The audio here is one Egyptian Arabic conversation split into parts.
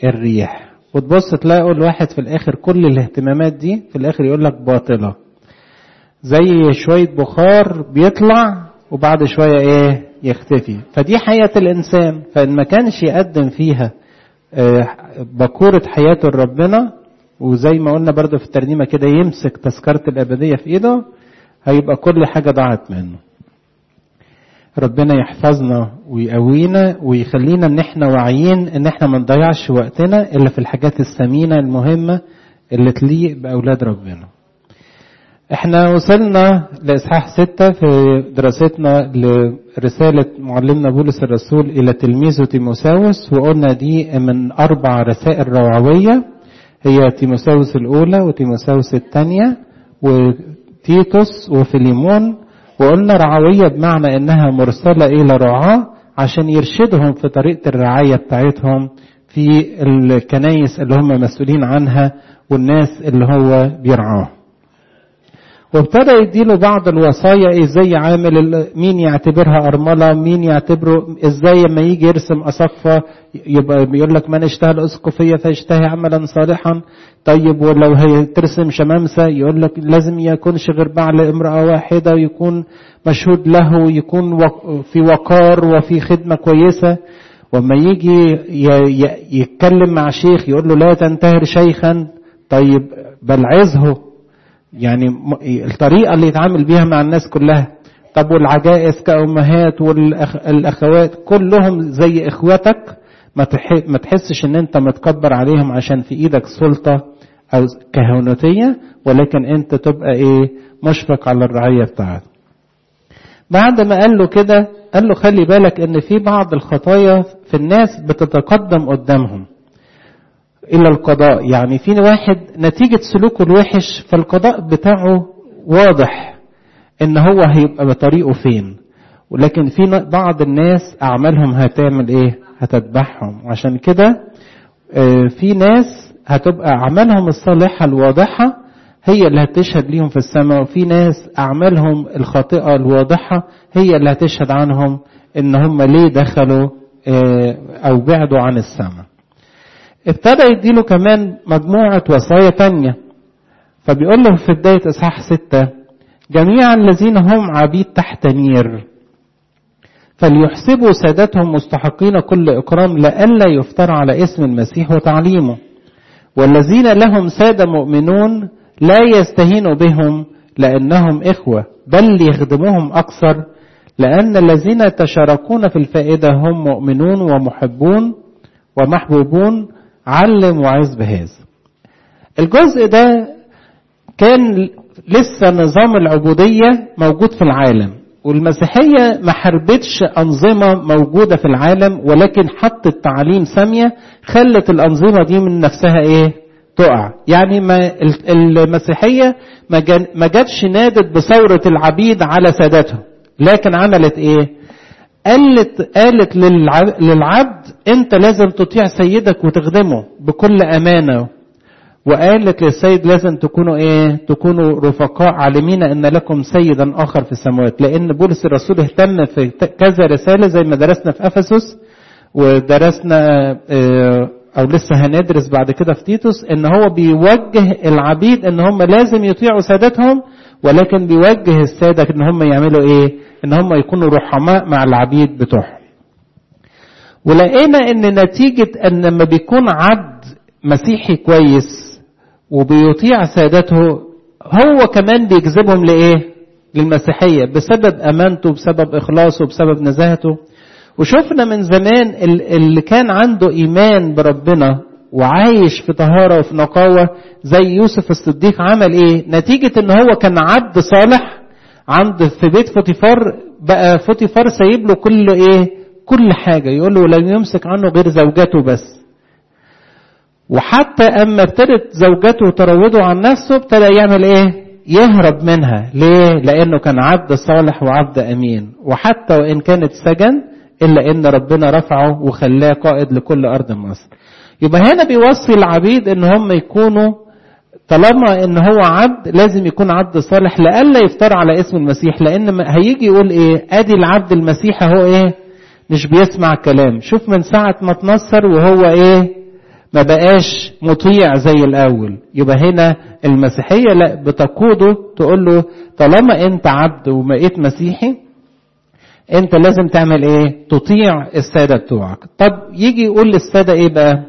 الريح وتبص تلاقوا الواحد في الاخر كل الاهتمامات دي في الاخر يقول لك باطله زي شويه بخار بيطلع وبعد شويه ايه يختفي فدي حياه الانسان فان ما كانش يقدم فيها بكوره حياته لربنا وزي ما قلنا برضو في الترنيمه كده يمسك تذكره الابديه في ايده هيبقى كل حاجه ضاعت منه ربنا يحفظنا ويقوينا ويخلينا ان احنا واعيين ان احنا ما نضيعش وقتنا الا في الحاجات الثمينه المهمه اللي تليق باولاد ربنا. احنا وصلنا لاصحاح ستة في دراستنا لرسالة معلمنا بولس الرسول الى تلميذه تيموساوس وقلنا دي من اربع رسائل روعوية هي تيموساوس الاولى وتيموساوس الثانية وتيتوس وفيليمون وقلنا رعوية بمعنى انها مرسلة الى رعاة عشان يرشدهم في طريقة الرعاية بتاعتهم في الكنايس اللي هم مسؤولين عنها والناس اللي هو بيرعاه وابتدى يديله بعض الوصايا ازاي يعامل مين يعتبرها ارمله مين يعتبره ازاي لما يجي يرسم اسقفه يبقى بيقول لك من اشتهى الاسقفيه فيشتهي عملا صالحا طيب ولو هي ترسم شمامسه يقول لك لازم يكونش غير بعل امراه واحده ويكون مشهود له ويكون في وقار وفي خدمه كويسه وما يجي يتكلم مع شيخ يقول له لا تنتهر شيخا طيب بل عزه يعني الطريقة اللي يتعامل بيها مع الناس كلها طب والعجائز كأمهات والأخوات كلهم زي إخواتك ما تحسش إن أنت متكبر عليهم عشان في إيدك سلطة أو كهنوتية ولكن أنت تبقى إيه مشفق على الرعية بتاعتك بعد ما قال له كده قال له خلي بالك إن في بعض الخطايا في الناس بتتقدم قدامهم إلى القضاء يعني في واحد نتيجة سلوكه الوحش فالقضاء بتاعه واضح إن هو هيبقى بطريقه فين ولكن في بعض الناس أعمالهم هتعمل إيه هتتبعهم عشان كده في ناس هتبقى أعمالهم الصالحة الواضحة هي اللي هتشهد ليهم في السماء وفي ناس أعمالهم الخاطئة الواضحة هي اللي هتشهد عنهم إن هم ليه دخلوا أو بعدوا عن السماء ابتدى يديله كمان مجموعة وصايا تانية فبيقول له في بداية إصحاح ستة جميع الذين هم عبيد تحت نير فليحسبوا سادتهم مستحقين كل إكرام لئلا يفتر على اسم المسيح وتعليمه والذين لهم سادة مؤمنون لا يستهينوا بهم لأنهم إخوة بل يخدموهم أكثر لأن الذين يتشاركون في الفائدة هم مؤمنون ومحبون ومحبوبون علم وعظ بهذا الجزء ده كان لسه نظام العبودية موجود في العالم والمسيحية ما حربتش أنظمة موجودة في العالم ولكن حطت تعاليم سامية خلت الأنظمة دي من نفسها إيه تقع يعني ما المسيحية ما جاتش نادت بثورة العبيد على سادتهم لكن عملت إيه قالت قالت للعبد انت لازم تطيع سيدك وتخدمه بكل امانه وقالت للسيد لازم تكونوا ايه تكونوا رفقاء عالمين ان لكم سيدا اخر في السماوات لان بولس الرسول اهتم في كذا رساله زي ما درسنا في افسس ودرسنا او لسه هندرس بعد كده في تيتوس ان هو بيوجه العبيد ان هم لازم يطيعوا سادتهم ولكن بيوجه الساده ان هم يعملوا ايه ان هم يكونوا رحماء مع العبيد بتوعهم ولقينا ان نتيجة ان لما بيكون عبد مسيحي كويس وبيطيع سادته هو كمان بيجذبهم لايه للمسيحية بسبب امانته بسبب اخلاصه بسبب نزاهته وشفنا من زمان اللي كان عنده ايمان بربنا وعايش في طهارة وفي نقاوة زي يوسف الصديق عمل ايه نتيجة ان هو كان عبد صالح عند في بيت فوتيفار بقى فوتيفار سايب له كل ايه كل حاجه يقول له لن يمسك عنه غير زوجته بس وحتى اما ابتدت زوجته تروضه عن نفسه ابتدى يعمل ايه يهرب منها ليه لانه كان عبد صالح وعبد امين وحتى وان كانت سجن الا ان ربنا رفعه وخلاه قائد لكل ارض مصر يبقى هنا بيوصي العبيد ان هم يكونوا طالما ان هو عبد لازم يكون عبد صالح لئلا يفتر على اسم المسيح لان هيجي يقول ايه ادي العبد المسيح هو ايه مش بيسمع كلام شوف من ساعة ما تنصر وهو ايه ما بقاش مطيع زي الاول يبقى هنا المسيحيه لا بتقوده تقول له طالما انت عبد وبقيت مسيحي انت لازم تعمل ايه تطيع الساده بتوعك طب يجي يقول للساده ايه بقى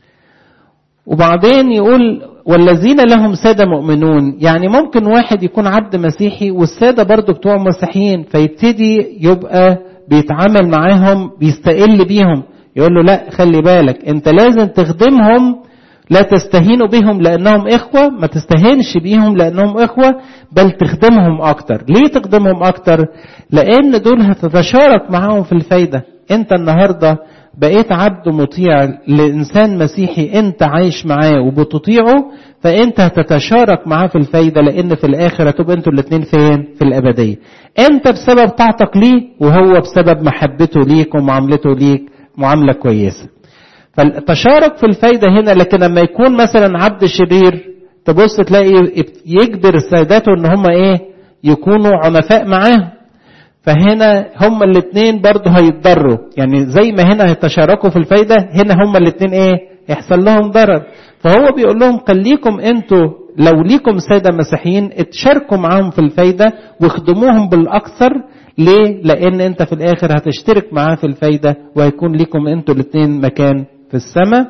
وبعدين يقول والذين لهم ساده مؤمنون يعني ممكن واحد يكون عبد مسيحي والساده برضه بتوع مسيحيين فيبتدي يبقى بيتعامل معاهم بيستقل بيهم يقول له لا خلي بالك انت لازم تخدمهم لا تستهينوا بهم لانهم اخوه ما تستهينش بيهم لانهم اخوه بل تخدمهم اكتر ليه تخدمهم اكتر لان دول هتتشارك معاهم في الفايده انت النهارده بقيت عبد مطيع لانسان مسيحي انت عايش معاه وبتطيعه فانت هتتشارك معاه في الفايده لان في الاخر هتبقى انتوا الاثنين فين في الابديه انت بسبب طاعتك ليه وهو بسبب محبته ليك ومعاملته ليك معامله كويسه فالتشارك في الفايدة هنا لكن لما يكون مثلا عبد شرير تبص تلاقي يجبر ساداته ان هم ايه يكونوا عنفاء معاه فهنا هم الاثنين برضه هيتضروا يعني زي ما هنا هيتشاركوا في الفايدة هنا هم الاثنين ايه يحصل لهم ضرر فهو بيقول لهم خليكم انتوا لو ليكم سادة مسيحيين اتشاركوا معاهم في الفايدة واخدموهم بالأكثر ليه؟ لأن أنت في الآخر هتشترك معاه في الفايدة وهيكون ليكم أنتوا الاثنين مكان في السماء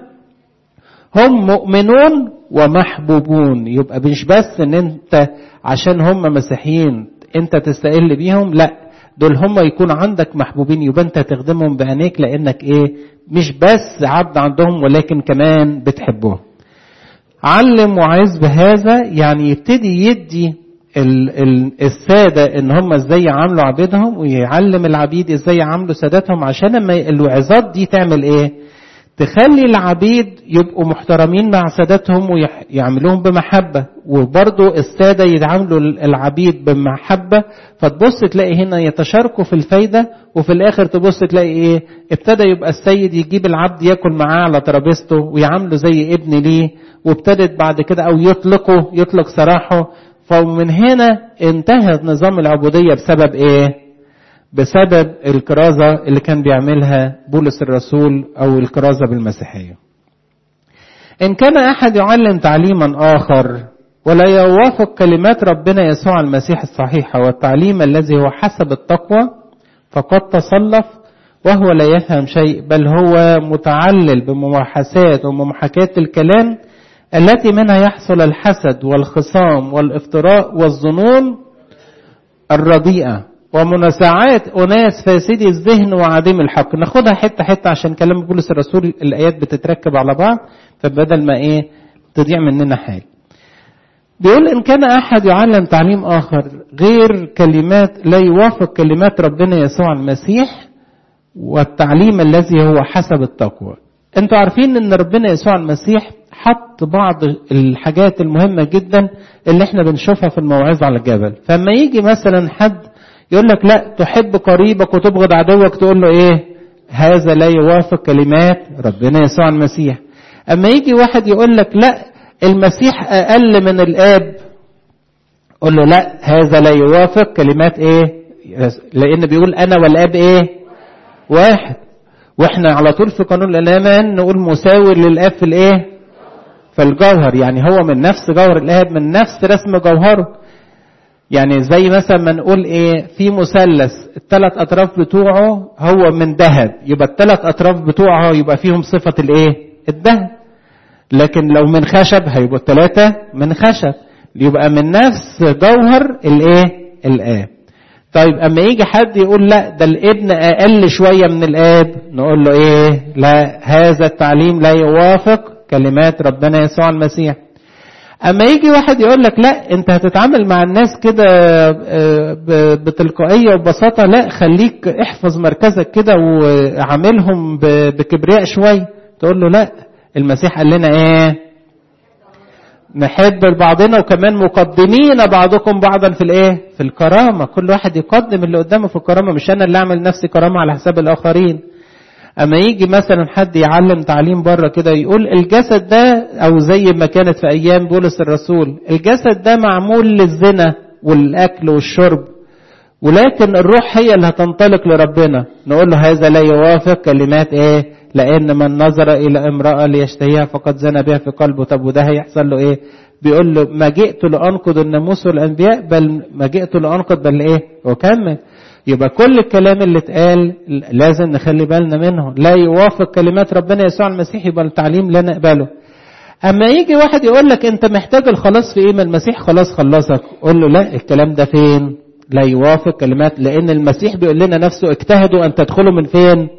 هم مؤمنون ومحبوبون يبقى مش بس ان انت عشان هم مسيحيين انت تستقل بيهم لا دول هم يكون عندك محبوبين يبقى انت تخدمهم بعينيك لانك ايه مش بس عبد عندهم ولكن كمان بتحبهم علم وعز بهذا يعني يبتدي يدي السادة ان هم ازاي يعاملوا عبيدهم ويعلم العبيد ازاي يعاملوا سادتهم عشان لما الوعظات دي تعمل ايه تخلي العبيد يبقوا محترمين مع سادتهم ويعملوهم بمحبة وبرضو السادة يتعاملوا العبيد بمحبة فتبص تلاقي هنا يتشاركوا في الفايدة وفي الآخر تبص تلاقي إيه ابتدى يبقى السيد يجيب العبد ياكل معاه على ترابيزته ويعامله زي ابن ليه وابتدت بعد كده أو يطلقه يطلق سراحه فمن هنا انتهت نظام العبودية بسبب إيه؟ بسبب الكرازة اللي كان بيعملها بولس الرسول أو الكرازة بالمسيحية إن كان أحد يعلم تعليما آخر ولا يوافق كلمات ربنا يسوع المسيح الصحيحة والتعليم الذي هو حسب التقوى فقد تصلف وهو لا يفهم شيء بل هو متعلل بمباحثات ومحاكاة الكلام التي منها يحصل الحسد والخصام والافتراء والظنون الرديئة ومنازعات أناس فاسدي الذهن وعديم الحق ناخدها حتة حتة عشان كلام بولس الرسول الآيات بتتركب على بعض فبدل ما إيه تضيع مننا حاجة بيقول إن كان أحد يعلم تعليم آخر غير كلمات لا يوافق كلمات ربنا يسوع المسيح والتعليم الذي هو حسب التقوى انتوا عارفين ان ربنا يسوع المسيح حط بعض الحاجات المهمة جدا اللي احنا بنشوفها في الموعظة على الجبل فما يجي مثلا حد يقول لك لا تحب قريبك وتبغض عدوك تقول له ايه هذا لا يوافق كلمات ربنا يسوع المسيح اما يجي واحد يقول لك لا المسيح اقل من الاب قول له لا هذا لا يوافق كلمات ايه لان بيقول انا والاب ايه واحد واحنا على طول في قانون الامان نقول مساوي للاب في الايه في الجوهر يعني هو من نفس جوهر الاب من نفس رسم جوهره يعني زي مثلا ما نقول ايه في مثلث الثلاث اطراف بتوعه هو من ذهب يبقى الثلاث اطراف بتوعه يبقى فيهم صفه الايه الذهب لكن لو من خشب هيبقوا الثلاثه من خشب يبقى من نفس جوهر الايه الاب طيب اما يجي حد يقول لا ده الابن اقل شويه من الاب نقول له ايه لا هذا التعليم لا يوافق كلمات ربنا يسوع المسيح اما يجي واحد يقول لك لا انت هتتعامل مع الناس كده بتلقائيه وببساطه لا خليك احفظ مركزك كده وعاملهم بكبرياء شويه تقول له لا المسيح قال لنا ايه نحب بعضنا وكمان مقدمين بعضكم بعضا في الايه في الكرامه كل واحد يقدم اللي قدامه في الكرامه مش انا اللي اعمل نفسي كرامه على حساب الاخرين اما يجي مثلا حد يعلم تعليم بره كده يقول الجسد ده او زي ما كانت في ايام بولس الرسول الجسد ده معمول للزنا والاكل والشرب ولكن الروح هي اللي هتنطلق لربنا نقول له هذا لا يوافق كلمات ايه لان من نظر الى امراه ليشتهيها فقد زنى بها في قلبه طب وده هيحصل له ايه بيقول له ما جئت لانقض الناموس والانبياء بل ما جئت لانقض بل ايه وكمل يبقى كل الكلام اللي اتقال لازم نخلي بالنا منه لا يوافق كلمات ربنا يسوع المسيح يبقى التعليم لا نقبله اما يجي واحد يقول لك انت محتاج الخلاص في ايه ما المسيح خلاص خلصك قول له لا الكلام ده فين لا يوافق كلمات لان المسيح بيقول لنا نفسه اجتهدوا ان تدخلوا من فين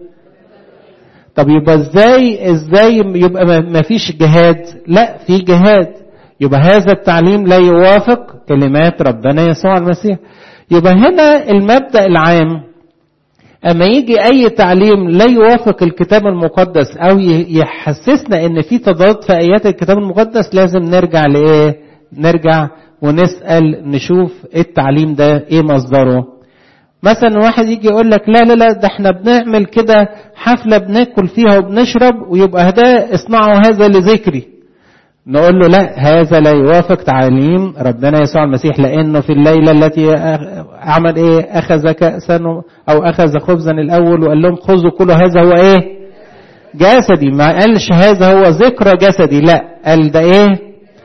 طب يبقى ازاي ازاي يبقى ما فيش جهاد لا في جهاد يبقى هذا التعليم لا يوافق كلمات ربنا يسوع المسيح يبقى هنا المبدا العام اما يجي اي تعليم لا يوافق الكتاب المقدس او يحسسنا ان في تضاد في ايات الكتاب المقدس لازم نرجع لايه نرجع ونسال نشوف التعليم ده ايه مصدره مثلا واحد يجي يقول لك لا لا لا ده احنا بنعمل كده حفله بناكل فيها وبنشرب ويبقى ده اصنعوا هذا لذكري نقول له لا هذا لا يوافق تعاليم ربنا يسوع المسيح لانه في الليله التي عمل ايه اخذ كاسا او اخذ خبزا الاول وقال لهم خذوا كل هذا هو ايه جسدي ما قالش هذا هو ذكرى جسدي لا قال ده ايه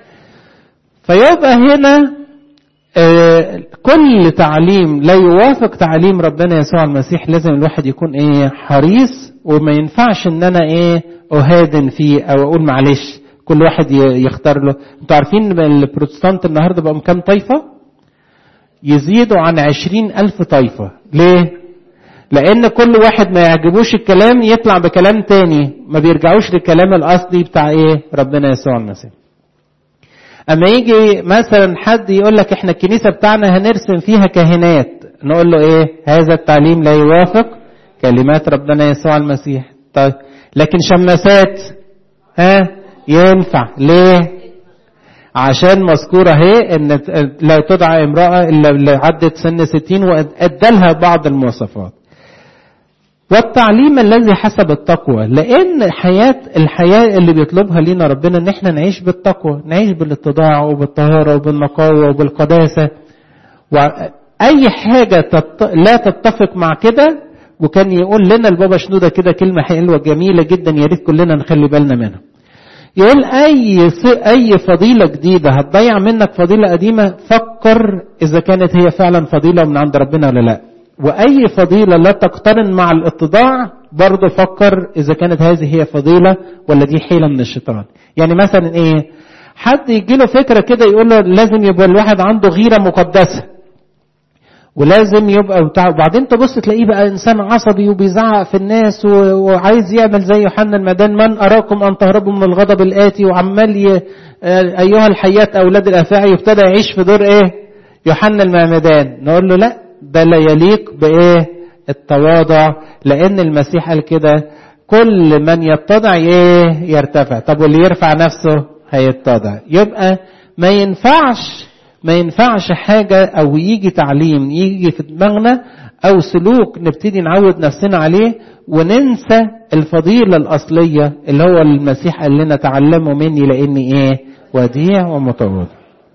فيبقى هنا آه كل تعليم لا يوافق تعليم ربنا يسوع المسيح لازم الواحد يكون ايه حريص وما ينفعش ان انا ايه اهادن فيه او اقول معلش كل واحد يختار له انتوا عارفين البروتستانت النهارده بقوا كام طائفه يزيدوا عن عشرين ألف طائفة ليه؟ لأن كل واحد ما يعجبوش الكلام يطلع بكلام تاني ما بيرجعوش للكلام الأصلي بتاع إيه؟ ربنا يسوع المسيح. أما يجي مثلا حد يقول لك إحنا الكنيسة بتاعنا هنرسم فيها كاهنات نقول له إيه؟ هذا التعليم لا يوافق كلمات ربنا يسوع المسيح. طيب لكن شماسات ها ينفع ليه؟ عشان مذكورة اهي ان لا تدعى امرأة الا اللي عدت سن ستين وادالها بعض المواصفات. والتعليم الذي حسب التقوى لان حياة الحياة اللي بيطلبها لينا ربنا ان احنا نعيش بالتقوى نعيش بالاتضاع وبالطهارة وبالنقاوة وبالقداسة واي حاجة تت... لا تتفق مع كده وكان يقول لنا البابا شنودة كده كلمة حلوة جميلة جدا يا ريت كلنا نخلي بالنا منها يقول اي اي فضيله جديده هتضيع منك فضيله قديمه فكر اذا كانت هي فعلا فضيله من عند ربنا ولا لا واي فضيله لا تقترن مع الاتضاع برضه فكر اذا كانت هذه هي فضيله ولا دي حيله من الشيطان يعني مثلا ايه حد يجي له فكره كده يقول له لازم يبقى الواحد عنده غيره مقدسه ولازم يبقى بتاع وبعدين تبص تلاقيه بقى انسان عصبي وبيزعق في الناس وعايز يعمل زي يوحنا المدان من اراكم ان تهربوا من الغضب الاتي وعمال ي... ايها الحيات اولاد الافاعي يبتدى يعيش في دور ايه؟ يوحنا المعمدان نقول له لا ده لا يليق بايه؟ التواضع لان المسيح قال كده كل من يتضع ايه؟ يرتفع طب واللي يرفع نفسه هيتضع يبقى ما ينفعش ما ينفعش حاجة أو يجي تعليم يجي في دماغنا أو سلوك نبتدي نعود نفسنا عليه وننسى الفضيلة الأصلية اللي هو المسيح قال لنا تعلموا مني لأني إيه وديع ومتواضع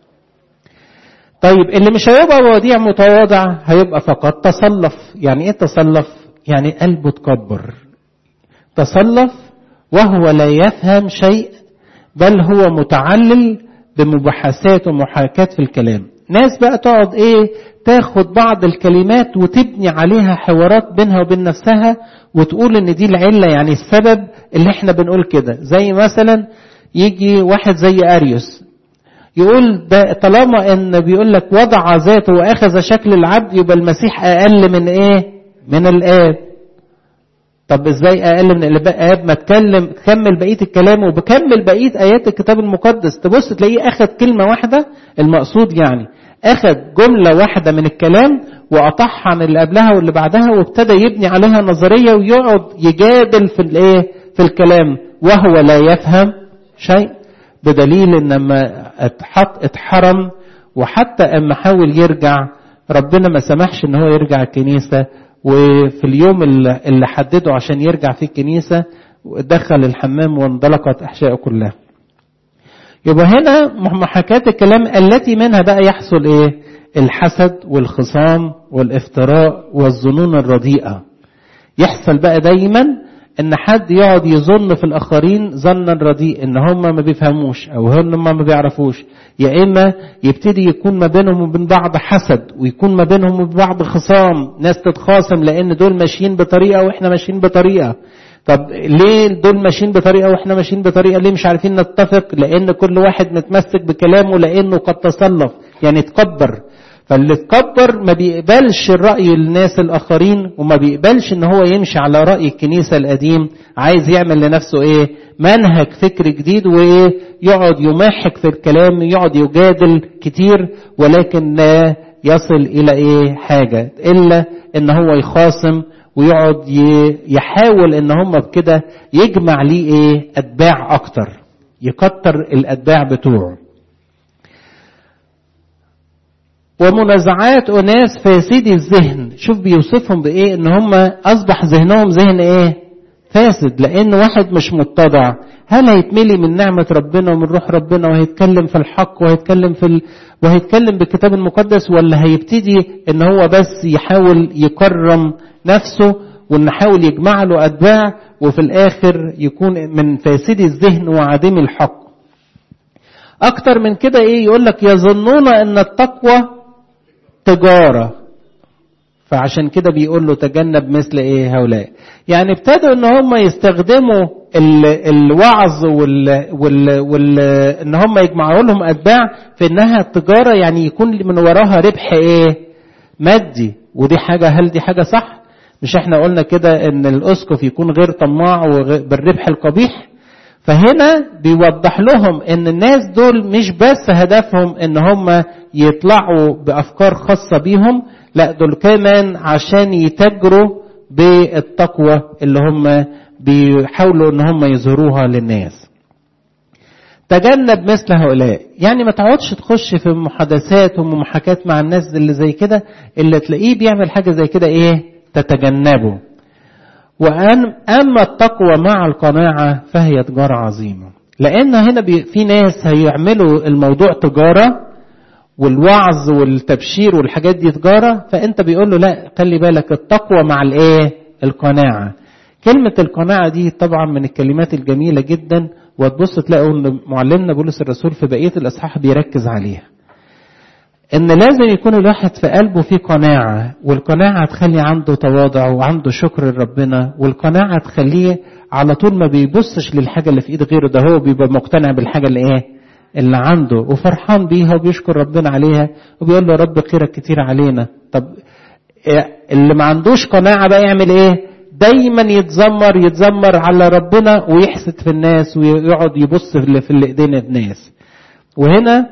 طيب اللي مش هيبقى وديع متواضع هيبقى فقط تصلف يعني ايه تصلف يعني قلبه تكبر تصلف وهو لا يفهم شيء بل هو متعلل بمباحثات ومحاكاة في الكلام ناس بقى تقعد ايه تاخد بعض الكلمات وتبني عليها حوارات بينها وبين نفسها وتقول ان دي العلة يعني السبب اللي احنا بنقول كده زي مثلا يجي واحد زي اريوس يقول ده طالما ان بيقول لك وضع ذاته واخذ شكل العبد يبقى المسيح اقل من ايه من الاب طب ازاي اقل من الاب ما تكلم كمل بقيه الكلام وبكمل بقيه ايات الكتاب المقدس تبص تلاقيه اخذ كلمه واحده المقصود يعني اخذ جمله واحده من الكلام وقطعها عن اللي قبلها واللي بعدها وابتدى يبني عليها نظريه ويقعد يجادل في الايه في الكلام وهو لا يفهم شيء بدليل ان لما اتحط اتحرم وحتى اما حاول يرجع ربنا ما سمحش ان هو يرجع الكنيسه وفي اليوم اللي حدده عشان يرجع فيه الكنيسة دخل الحمام وانطلقت أحشائه كلها يبقى هنا محاكاة الكلام التي منها بقى يحصل ايه الحسد والخصام والافتراء والظنون الرديئة يحصل بقى دايما ان حد يقعد يظن في الاخرين ظنا رديء ان هم ما بيفهموش او هم ما بيعرفوش يا اما يبتدي يكون ما بينهم وبين بعض حسد ويكون ما بينهم وبين بعض خصام ناس تتخاصم لان دول ماشيين بطريقه واحنا ماشيين بطريقه طب ليه دول ماشيين بطريقه واحنا ماشيين بطريقه ليه مش عارفين نتفق لان كل واحد متمسك بكلامه لانه قد تصلف يعني تكبر فاللي اتكبر ما بيقبلش الرأي الناس الآخرين وما بيقبلش إن هو يمشي على رأي الكنيسة القديم عايز يعمل لنفسه إيه منهج فكر جديد وإيه يقعد يمحك في الكلام يقعد يجادل كتير ولكن لا يصل إلى إيه حاجة إلا إن هو يخاصم ويقعد يحاول إن هم بكده يجمع ليه إيه أتباع أكتر يكتر الأتباع بتوعه ومنازعات أناس فاسدي الذهن شوف بيوصفهم بإيه إن هم أصبح ذهنهم ذهن إيه فاسد لأن واحد مش متضع هل هيتملي من نعمة ربنا ومن روح ربنا وهيتكلم في الحق وهيتكلم في ال... وهيتكلم بالكتاب المقدس ولا هيبتدي إن هو بس يحاول يكرم نفسه وإن يحاول يجمع له أتباع وفي الآخر يكون من فاسدي الذهن وعديم الحق أكتر من كده إيه يقول لك يظنون أن التقوى تجارة فعشان كده بيقول له تجنب مثل ايه هؤلاء يعني ابتدوا ان هم يستخدموا ال الوعظ وال, وال, وال ان هم يجمعوا لهم اتباع في انها تجارة يعني يكون من وراها ربح ايه مادي ودي حاجة هل دي حاجة صح مش احنا قلنا كده ان الاسقف يكون غير طماع بالربح القبيح فهنا بيوضح لهم ان الناس دول مش بس هدفهم ان هم يطلعوا بافكار خاصه بيهم لا دول كمان عشان يتاجروا بالتقوى اللي هم بيحاولوا ان هم يظهروها للناس تجنب مثل هؤلاء يعني ما تقعدش تخش في محادثات ومحاكات مع الناس اللي زي كده اللي تلاقيه بيعمل حاجه زي كده ايه تتجنبه وأن أما التقوى مع القناعة فهي تجارة عظيمة لأن هنا في ناس هيعملوا الموضوع تجارة والوعظ والتبشير والحاجات دي تجارة فأنت بيقول له لا خلي بالك التقوى مع الإيه القناعة كلمة القناعة دي طبعا من الكلمات الجميلة جدا وتبص تلاقوا ان معلمنا بولس الرسول في بقية الأصحاح بيركز عليها ان لازم يكون الواحد في قلبه في قناعة والقناعة تخلي عنده تواضع وعنده شكر لربنا والقناعة تخليه على طول ما بيبصش للحاجة اللي في ايد غيره ده هو بيبقى مقتنع بالحاجة اللي ايه اللي عنده وفرحان بيها وبيشكر ربنا عليها وبيقول له رب خيرك كتير علينا طب اللي ما عندوش قناعة بقى يعمل ايه دايما يتذمر يتذمر على ربنا ويحسد في الناس ويقعد يبص في اللي ايدين الناس وهنا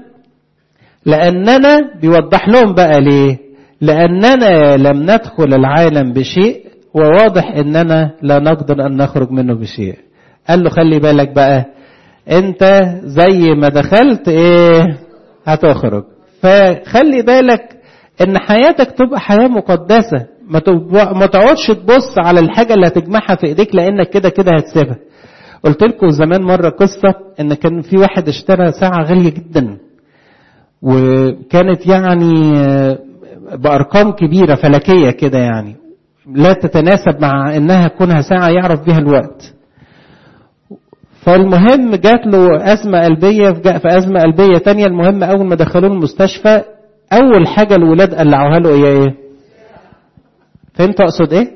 لأننا بيوضح لهم بقى ليه لأننا لم ندخل العالم بشيء وواضح أننا لا نقدر أن نخرج منه بشيء قال له خلي بالك بقى أنت زي ما دخلت إيه هتخرج فخلي بالك أن حياتك تبقى حياة مقدسة ما تقعدش تبص على الحاجة اللي هتجمعها في إيديك لأنك كده كده هتسيبها قلت لكم زمان مرة قصة ان كان في واحد اشترى ساعة غالية جدا وكانت يعني بأرقام كبيرة فلكية كده يعني لا تتناسب مع انها كونها ساعة يعرف بها الوقت فالمهم جات له أزمة قلبية في أزمة قلبية تانية المهم أول ما دخلوه المستشفى أول حاجة الولاد قلعوها له هي إيه؟ فهمت أقصد إيه؟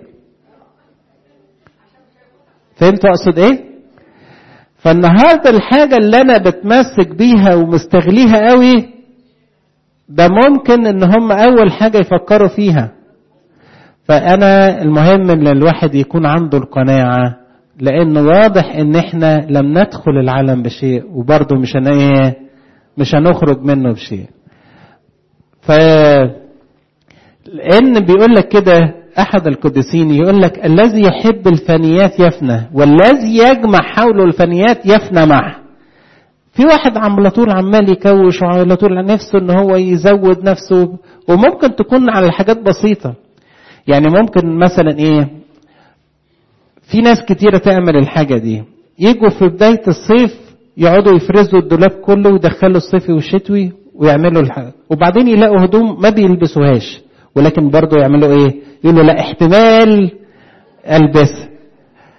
فهمت أقصد إيه؟ فالنهارده الحاجة اللي أنا بتمسك بيها ومستغليها قوي ده ممكن إن هم أول حاجة يفكروا فيها فأنا المهم إن الواحد يكون عنده القناعة لأنه واضح إن إحنا لم ندخل العالم بشيء وبرضه مش هن إيه مش هنخرج منه بشيء. ف لأن بيقول لك كده أحد القديسين يقول لك الذي يحب الفنيات يفنى والذي يجمع حوله الفنيات يفنى معه. في واحد على طول عمال يكوش وعلى طول نفسه ان هو يزود نفسه وممكن تكون على حاجات بسيطه يعني ممكن مثلا ايه في ناس كتيرة تعمل الحاجة دي يجوا في بداية الصيف يقعدوا يفرزوا الدولاب كله ويدخلوا الصيفي والشتوي ويعملوا الحاجة وبعدين يلاقوا هدوم ما بيلبسوهاش ولكن برضه يعملوا ايه يقولوا لا احتمال البسها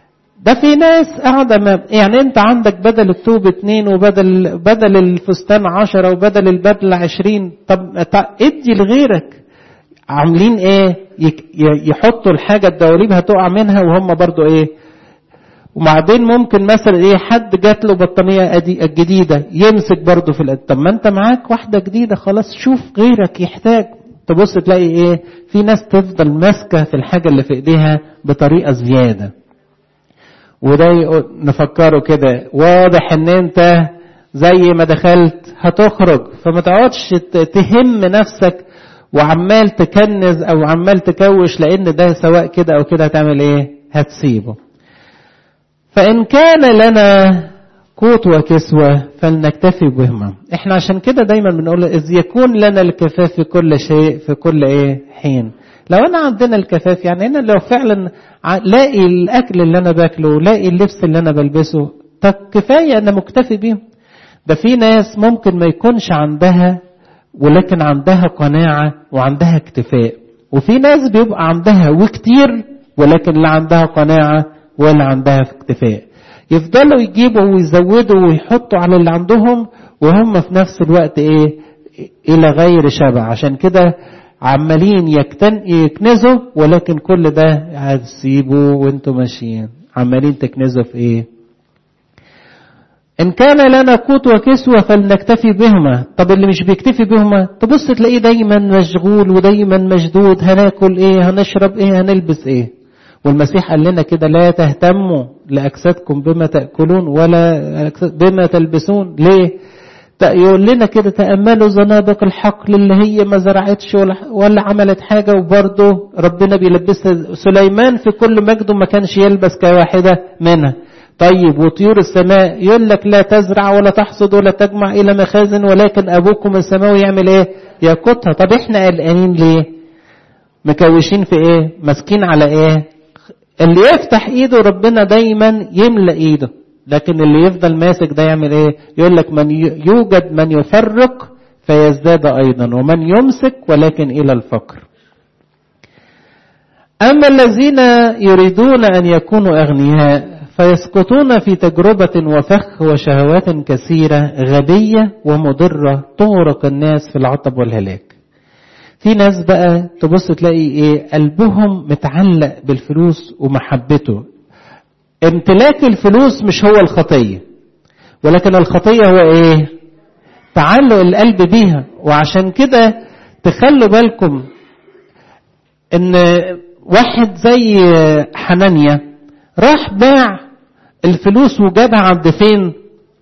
ده في ناس قاعدة ما يعني انت عندك بدل التوب اتنين وبدل بدل الفستان عشرة وبدل البدلة عشرين طب ادي لغيرك عاملين ايه يحطوا الحاجة الدواليب هتقع منها وهم برضو ايه وبعدين ممكن مثلا ايه حد جات له بطانية جديدة يمسك برضه في الأد... طب ما انت معاك واحدة جديدة خلاص شوف غيرك يحتاج تبص تلاقي ايه في ناس تفضل ماسكة في الحاجة اللي في ايديها بطريقة زيادة وده نفكره كده واضح ان انت زي ما دخلت هتخرج فما تقعدش تهم نفسك وعمال تكنز او عمال تكوش لان ده سواء كده او كده هتعمل ايه هتسيبه فإن كان لنا قوت وكسوة فلنكتفي بهما احنا عشان كده دايما بنقول إذ يكون لنا الكفاف في كل شيء في كل ايه حين لو انا عندنا الكفاف يعني انا لو فعلا لاقي الاكل اللي انا باكله لاقي اللبس اللي انا بلبسه طب كفايه انا مكتفي بيهم ده في ناس ممكن ما يكونش عندها ولكن عندها قناعه وعندها اكتفاء وفي ناس بيبقى عندها وكتير ولكن لا عندها قناعه ولا عندها في اكتفاء يفضلوا يجيبوا ويزودوا ويحطوا على اللي عندهم وهم في نفس الوقت ايه الى غير شبع عشان كده عمالين يكتن يكنزوا ولكن كل ده هتسيبوا وانتوا ماشيين عمالين تكنزوا في ايه إن كان لنا قوت وكسوة فلنكتفي بهما طب اللي مش بيكتفي بهما تبص تلاقيه دايما مشغول ودايما مشدود هناكل ايه هنشرب ايه هنلبس ايه والمسيح قال لنا كده لا تهتموا لأجسادكم بما تأكلون ولا بما تلبسون ليه يقول لنا كده تأملوا زنابق الحقل اللي هي ما زرعتش ولا, ولا عملت حاجة وبرضه ربنا بيلبسها سليمان في كل مجده ما كانش يلبس كواحدة منها طيب وطيور السماء يقول لك لا تزرع ولا تحصد ولا تجمع إلى مخازن ولكن أبوكم السماوي يعمل إيه يقوتها طب إحنا قلقانين ليه مكوشين في إيه ماسكين على إيه اللي يفتح ايده ربنا دايما يملأ ايده لكن اللي يفضل ماسك ده يعمل ايه يقول لك من يوجد من يفرق فيزداد ايضا ومن يمسك ولكن الى الفقر اما الذين يريدون ان يكونوا اغنياء فيسقطون في تجربة وفخ وشهوات كثيرة غبية ومضرة تغرق الناس في العطب والهلاك في ناس بقى تبص تلاقي ايه قلبهم متعلق بالفلوس ومحبته امتلاك الفلوس مش هو الخطية ولكن الخطية هو ايه تعلق القلب بيها وعشان كده تخلوا بالكم ان واحد زي حنانيا راح باع الفلوس وجابها عند فين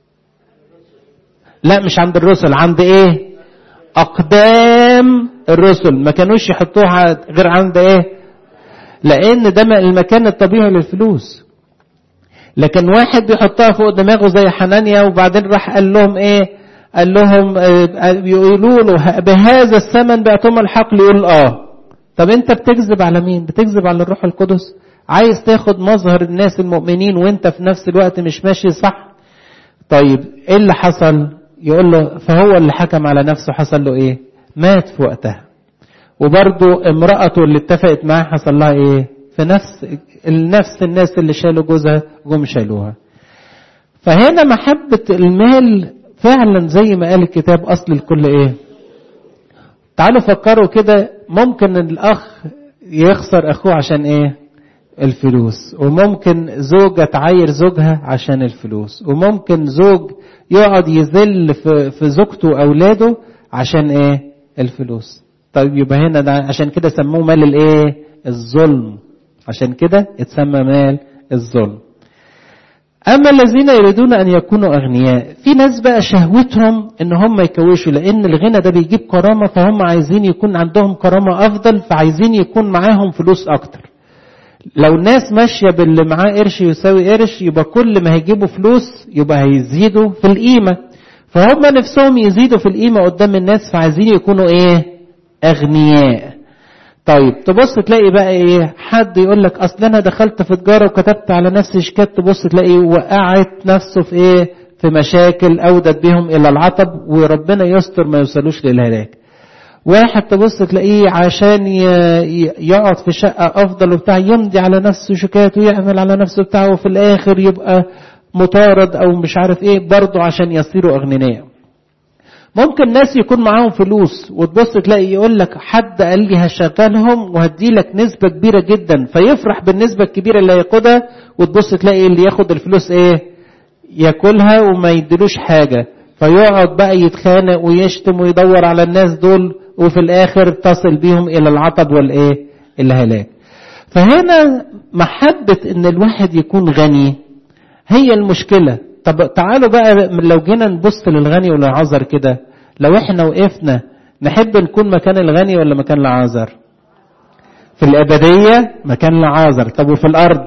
لا مش عند الرسل عند ايه اقدام الرسل ما كانوش يحطوها غير عند ايه لان ده المكان الطبيعي للفلوس لكن واحد بيحطها فوق دماغه زي حنانيا وبعدين راح قال لهم ايه قال لهم بيقولوا له بهذا الثمن بعتم الحقل يقول اه طب انت بتكذب على مين بتكذب على الروح القدس عايز تاخد مظهر الناس المؤمنين وانت في نفس الوقت مش ماشي صح طيب ايه اللي حصل يقول له فهو اللي حكم على نفسه حصل له ايه مات في وقتها وبرضه امرأته اللي اتفقت معاه حصل لها ايه في نفس نفس الناس اللي شالوا جوزها جم شالوها فهنا محبة المال فعلا زي ما قال الكتاب اصل الكل ايه تعالوا فكروا كده ممكن الاخ يخسر اخوه عشان ايه الفلوس وممكن زوجة تعاير زوجها عشان الفلوس وممكن زوج يقعد يذل في زوجته واولاده عشان ايه الفلوس طيب يبقى هنا ده عشان كده سموه مال الايه الظلم عشان كده اتسمى مال الظلم اما الذين يريدون ان يكونوا اغنياء في ناس بقى شهوتهم ان هم يكوشوا لان الغنى ده بيجيب كرامه فهم عايزين يكون عندهم كرامه افضل فعايزين يكون معاهم فلوس اكتر لو الناس ماشيه باللي معاه قرش يساوي قرش يبقى كل ما هيجيبوا فلوس يبقى هيزيدوا في القيمه فهم نفسهم يزيدوا في القيمة قدام الناس فعايزين يكونوا ايه اغنياء طيب تبص تلاقي بقى ايه حد يقول لك اصل انا دخلت في تجارة وكتبت على نفسي شيكات تبص تلاقي وقعت نفسه في ايه في مشاكل اودت بهم الى العطب وربنا يستر ما يوصلوش للهلاك واحد تبص تلاقيه عشان يقعد في شقة أفضل وبتاع يمضي على نفسه شيكات ويعمل على نفسه بتاع وفي الآخر يبقى مطارد أو مش عارف إيه برضه عشان يصيروا أغنياء. ممكن ناس يكون معاهم فلوس وتبص تلاقي يقول لك حد قال لي هشغلهم وهدي لك نسبة كبيرة جدا فيفرح بالنسبة الكبيرة اللي هياخدها وتبص تلاقي اللي ياخد الفلوس إيه؟ ياكلها وما يدلوش حاجة فيقعد بقى يتخانق ويشتم ويدور على الناس دول وفي الاخر تصل بيهم الى العطب والايه الهلاك فهنا محبة ان الواحد يكون غني هي المشكلة طب تعالوا بقى لو جينا نبص للغني وللعذر كده لو احنا وقفنا نحب نكون مكان الغني ولا مكان العازر في الأبدية مكان العازر طب وفي الأرض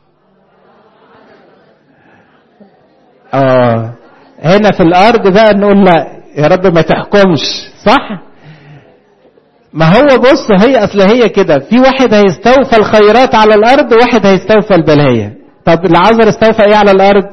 آه هنا في الأرض بقى نقول لا يا رب ما تحكمش صح ما هو بص هي أصل هي كده في واحد هيستوفى الخيرات على الأرض وواحد هيستوفى البلايا طب العذر استوفى ايه على الأرض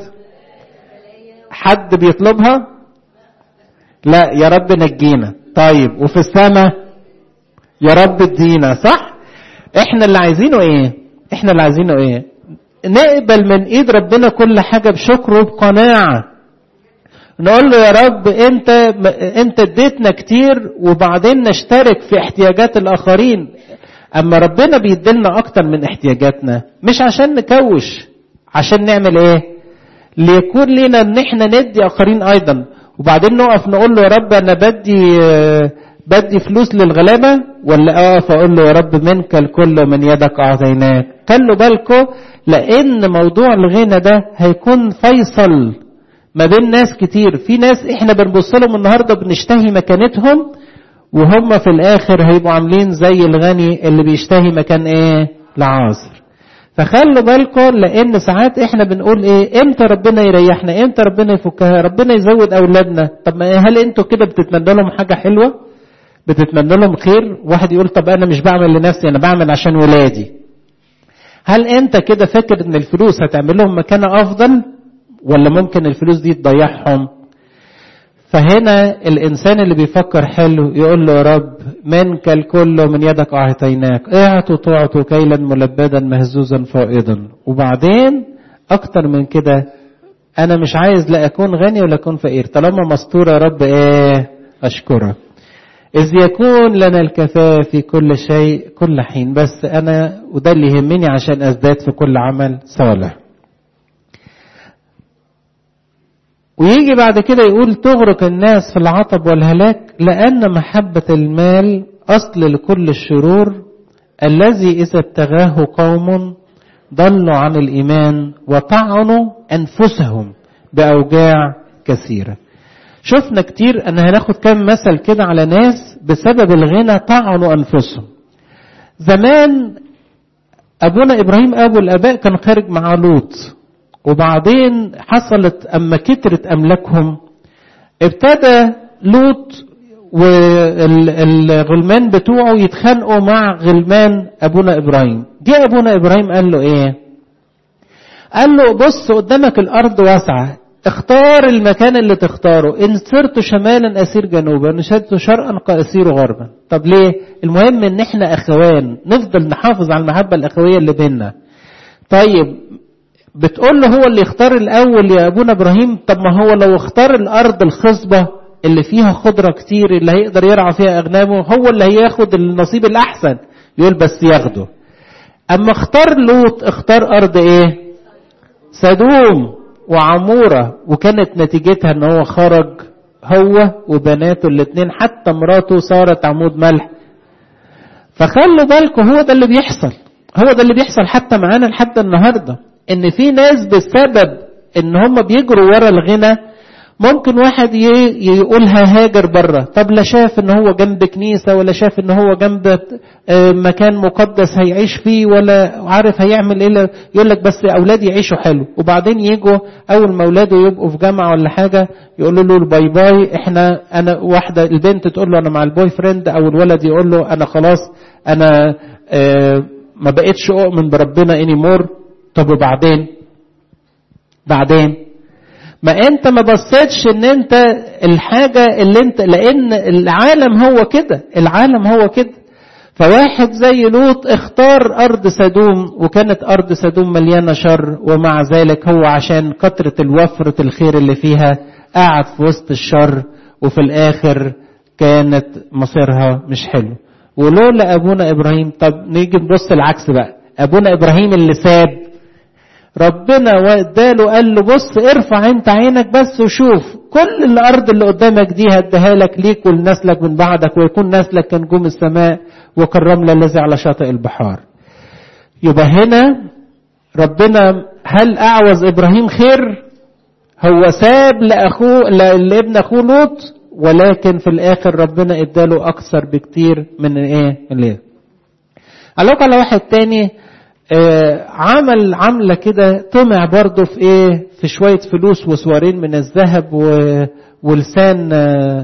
حد بيطلبها لا يا رب نجينا طيب وفي السماء يا رب ادينا صح احنا اللي عايزينه ايه احنا اللي عايزينه ايه نقبل من ايد ربنا كل حاجة بشكر وبقناعة نقول له يا رب انت انت اديتنا كتير وبعدين نشترك في احتياجات الاخرين اما ربنا بيديلنا اكتر من احتياجاتنا مش عشان نكوش عشان نعمل ايه ليكون لنا ان احنا ندي اخرين ايضا وبعدين نقف نقول له يا رب انا بدي بدي فلوس للغلابة ولا اقف اقول له يا رب منك الكل ومن يدك اعطيناك خلوا بالكم لان موضوع الغنى ده هيكون فيصل ما بين ناس كتير في ناس احنا بنبص لهم النهارده بنشتهي مكانتهم وهم في الاخر هيبقوا عاملين زي الغني اللي بيشتهي مكان ايه العاصر فخلوا بالكم لان ساعات احنا بنقول ايه امتى ربنا يريحنا امتى ربنا يفكها ربنا يزود اولادنا طب ما هل انتوا كده بتتمنى لهم حاجه حلوه بتتمنى لهم خير واحد يقول طب انا مش بعمل لنفسي انا بعمل عشان ولادي هل انت كده فاكر ان الفلوس هتعمل لهم مكانه افضل ولا ممكن الفلوس دي تضيعهم فهنا الإنسان اللي بيفكر حلو يقول له يا رب منك الكل ومن يدك أعطيناك اعطوا تعطوا كيلا ملبدا مهزوزا فائضا وبعدين أكتر من كده أنا مش عايز لا أكون غني ولا أكون فقير طالما مستور يا رب إيه أشكرك إذ يكون لنا الكفاءة في كل شيء كل حين بس أنا وده اللي يهمني عشان أزداد في كل عمل صالح ويجي بعد كده يقول تغرق الناس في العطب والهلاك لأن محبة المال أصل لكل الشرور الذي إذا ابتغاه قوم ضلوا عن الإيمان وطعنوا أنفسهم بأوجاع كثيرة شفنا كتير أن هناخد كم مثل كده على ناس بسبب الغنى طعنوا أنفسهم زمان أبونا إبراهيم أبو الآباء كان خارج مع لوط وبعدين حصلت أما كترت أملاكهم ابتدى لوط والغلمان بتوعه يتخانقوا مع غلمان أبونا إبراهيم جه أبونا إبراهيم قال له إيه قال له بص قدامك الأرض واسعة اختار المكان اللي تختاره إن سرت شمالا أسير جنوبا إن سرت شرقا أسير غربا طب ليه المهم إن إحنا أخوان نفضل نحافظ على المحبة الأخوية اللي بيننا طيب بتقول له هو اللي يختار الأول يا أبونا إبراهيم طب ما هو لو اختار الأرض الخصبة اللي فيها خضرة كتير اللي هيقدر يرعى فيها أغنامه هو اللي هياخد النصيب الأحسن يقول بس ياخده أما اختار لوط اختار أرض إيه سدوم وعمورة وكانت نتيجتها ان هو خرج هو وبناته الاتنين حتى مراته صارت عمود ملح فخلوا بالكم هو ده اللي بيحصل هو ده اللي بيحصل حتى معانا لحد النهارده ان في ناس بسبب ان هم بيجروا ورا الغنى ممكن واحد يقولها هاجر بره طب لا شاف ان هو جنب كنيسة ولا شاف ان هو جنب مكان مقدس هيعيش فيه ولا عارف هيعمل ايه يقول لك بس اولادي يعيشوا حلو وبعدين يجوا اول ما اولاده يبقوا في جامعة ولا حاجة يقولوا له الباي باي احنا انا واحدة البنت تقول له انا مع البوي فريند او الولد يقول له انا خلاص انا اه ما بقتش اؤمن بربنا اني مور طب وبعدين بعدين ما انت ما بصيتش ان انت الحاجة اللي انت لان العالم هو كده العالم هو كده فواحد زي لوط اختار ارض سدوم وكانت ارض سدوم مليانة شر ومع ذلك هو عشان كثرة الوفرة الخير اللي فيها قعد في وسط الشر وفي الاخر كانت مصيرها مش حلو ولولا ابونا ابراهيم طب نيجي نبص العكس بقى ابونا ابراهيم اللي ساب ربنا وداله قال له بص ارفع انت عينك بس وشوف كل الارض اللي قدامك دي هديها لك ليك ولنسلك من بعدك ويكون نسلك كنجوم السماء وكالرمل الذي على شاطئ البحار يبقى هنا ربنا هل اعوز ابراهيم خير هو ساب لاخوه لابن اخوه لوط ولكن في الاخر ربنا اداله اكثر بكتير من ايه اللي قال على واحد تاني آه عمل عملة كده طمع برضه في ايه في شوية فلوس وسوارين من الذهب و... ولسان آه,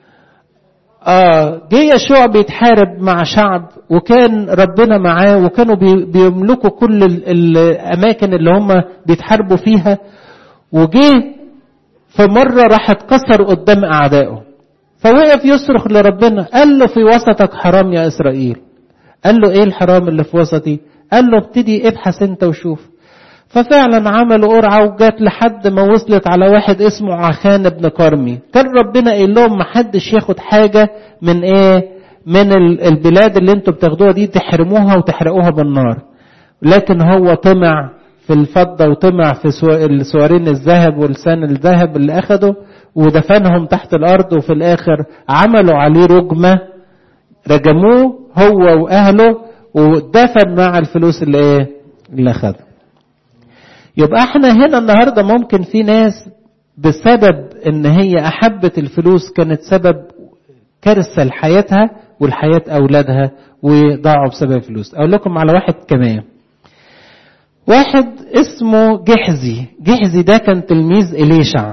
آه جه يشوع بيتحارب مع شعب وكان ربنا معاه وكانوا بي... بيملكوا كل ال... الأماكن اللي هم بيتحاربوا فيها وجه في مرة راح اتكسر قدام أعدائه فوقف يصرخ لربنا قال له في وسطك حرام يا إسرائيل قال له ايه الحرام اللي في وسطي قال له ابتدي ابحث انت وشوف ففعلا عملوا قرعة وجات لحد ما وصلت على واحد اسمه عخان ابن كرمي كان ربنا قايل لهم محدش ياخد حاجة من ايه من البلاد اللي انتوا بتاخدوها دي تحرموها وتحرقوها بالنار لكن هو طمع في الفضة وطمع في السوارين الذهب ولسان الذهب اللي اخده ودفنهم تحت الارض وفي الاخر عملوا عليه رجمة رجموه هو واهله ودفن مع الفلوس اللي ايه اللي اخدها يبقى احنا هنا النهارده ممكن في ناس بسبب ان هي احبت الفلوس كانت سبب كارثه لحياتها ولحياه اولادها وضاعوا بسبب الفلوس اقول لكم على واحد كمان واحد اسمه جحزي جحزي ده كان تلميذ إليشع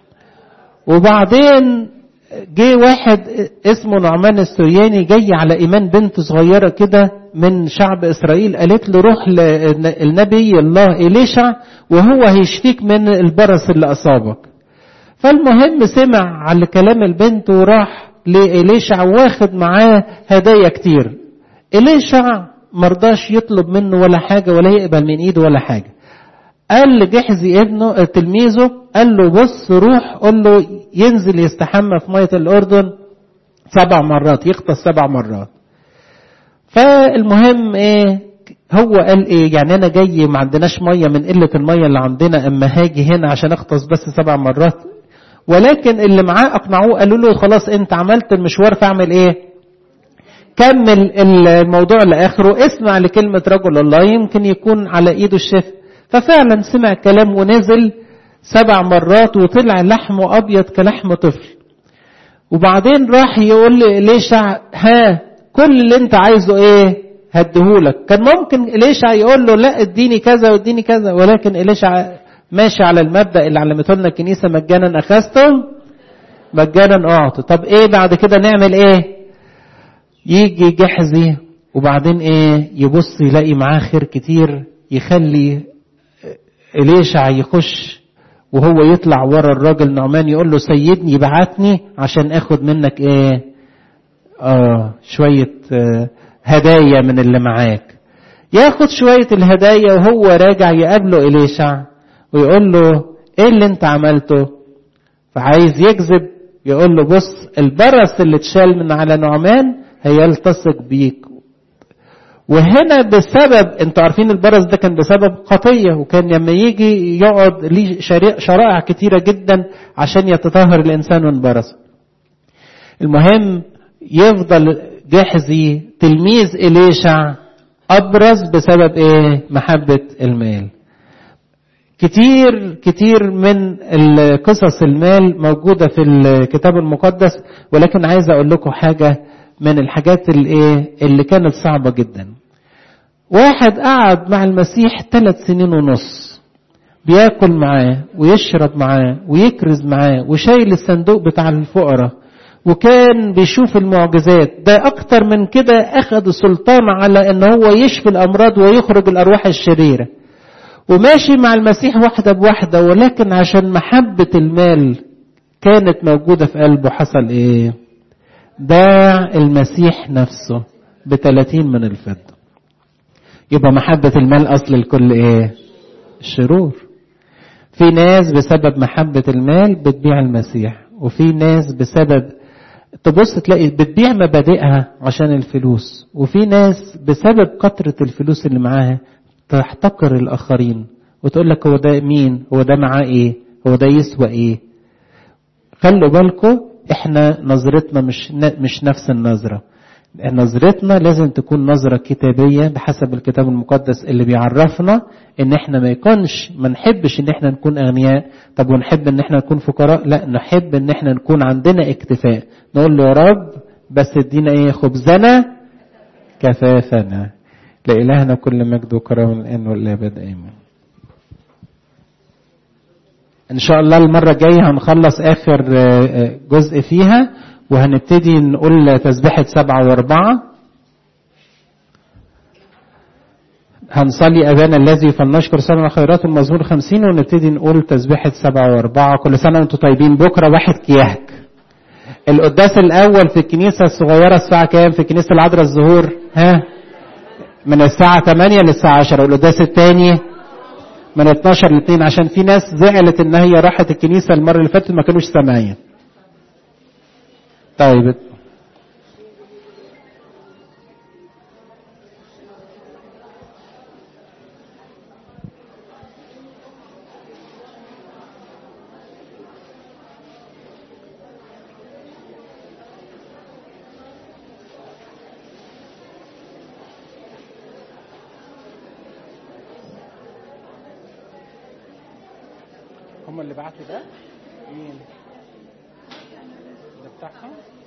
وبعدين جه واحد اسمه نعمان السرياني جاي على ايمان بنت صغيره كده من شعب اسرائيل قالت له روح للنبي الله اليشع وهو هيشفيك من البرص اللي اصابك فالمهم سمع على كلام البنت وراح لإليشع واخد معاه هدايا كتير إليشع مرضاش يطلب منه ولا حاجة ولا يقبل من ايده ولا حاجة قال لجحزي ابنه تلميذه قال له بص روح قول له ينزل يستحمى في مية الأردن سبع مرات يغطس سبع مرات فالمهم ايه هو قال ايه يعني انا جاي ما عندناش ميه من قله الميه اللي عندنا اما هاجي هنا عشان اغطس بس سبع مرات ولكن اللي معاه اقنعوه قالوا له خلاص انت عملت المشوار فاعمل ايه كمل الموضوع لاخره اسمع لكلمه رجل الله يمكن يكون على ايده الشفاء ففعلا سمع كلام ونزل سبع مرات وطلع لحمه ابيض كلحم طفل وبعدين راح يقول لإليشع ها كل اللي انت عايزه ايه هديهولك كان ممكن إليشع يقول له لا اديني كذا واديني كذا ولكن إليشع ماشي على المبدأ اللي علمته لنا الكنيسة مجانا أخذتم مجانا أعطوا طب ايه بعد كده نعمل ايه يجي جحزي وبعدين ايه يبص يلاقي معاه خير كتير يخلي إليشع يخش وهو يطلع ورا الراجل نعمان يقول له سيدني بعتني عشان اخد منك ايه اه شوية آه هدايا من اللي معاك ياخد شوية الهدايا وهو راجع يقابله إليشع ويقول له ايه اللي انت عملته فعايز يكذب يقول له بص البرص اللي اتشال من على نعمان هيلتصق بيك وهنا بسبب انتوا عارفين البرص ده كان بسبب خطية وكان لما يجي يقعد ليه شرائع كتيرة جدا عشان يتطهر الإنسان من برص المهم يفضل جحزي تلميذ إليشع أبرز بسبب إيه محبة المال كتير كتير من قصص المال موجودة في الكتاب المقدس ولكن عايز أقول لكم حاجة من الحاجات اللي, إيه اللي كانت صعبة جدا واحد قعد مع المسيح ثلاث سنين ونص بياكل معاه ويشرب معاه ويكرز معاه وشايل الصندوق بتاع الفقراء وكان بيشوف المعجزات ده اكتر من كده اخذ سلطان على ان هو يشفي الامراض ويخرج الارواح الشريره وماشي مع المسيح واحدة بواحدة ولكن عشان محبة المال كانت موجودة في قلبه حصل ايه باع المسيح نفسه بتلاتين من الفضة يبقى محبة المال أصل الكل ايه الشرور في ناس بسبب محبة المال بتبيع المسيح وفي ناس بسبب تبص تلاقي بتبيع مبادئها عشان الفلوس وفي ناس بسبب كثرة الفلوس اللي معاها تحتقر الآخرين وتقول لك هو ده مين هو ده معاه ايه هو ده يسوى ايه خلوا بالكم احنا نظرتنا مش مش نفس النظرة نظرتنا لازم تكون نظرة كتابية بحسب الكتاب المقدس اللي بيعرفنا ان احنا ما يكونش ما نحبش ان احنا نكون اغنياء طب ونحب ان احنا نكون فقراء لا نحب ان احنا نكون عندنا اكتفاء نقول له يا رب بس ادينا ايه خبزنا كفافنا لإلهنا كل مجد وكرم الآن والأبد آمين إن شاء الله المرة الجاية هنخلص آخر جزء فيها وهنبتدي نقول تسبيحة سبعة وأربعة هنصلي أبانا الذي فلنشكر سنة خيرات المزمور خمسين ونبتدي نقول تسبيحة سبعة وأربعة كل سنة وأنتم طيبين بكرة واحد كياك القداس الأول في الكنيسة الصغيرة الساعة كام في كنيسة العذراء الزهور ها من الساعة 8 للساعة 10 والقداس الثاني من 12 ل 2 عشان في ناس زعلت ان هي راحت الكنيسة المرة اللي فاتت ما كانوش سامعين طيب هم اللي بعتوا ده مين ده بتاعهم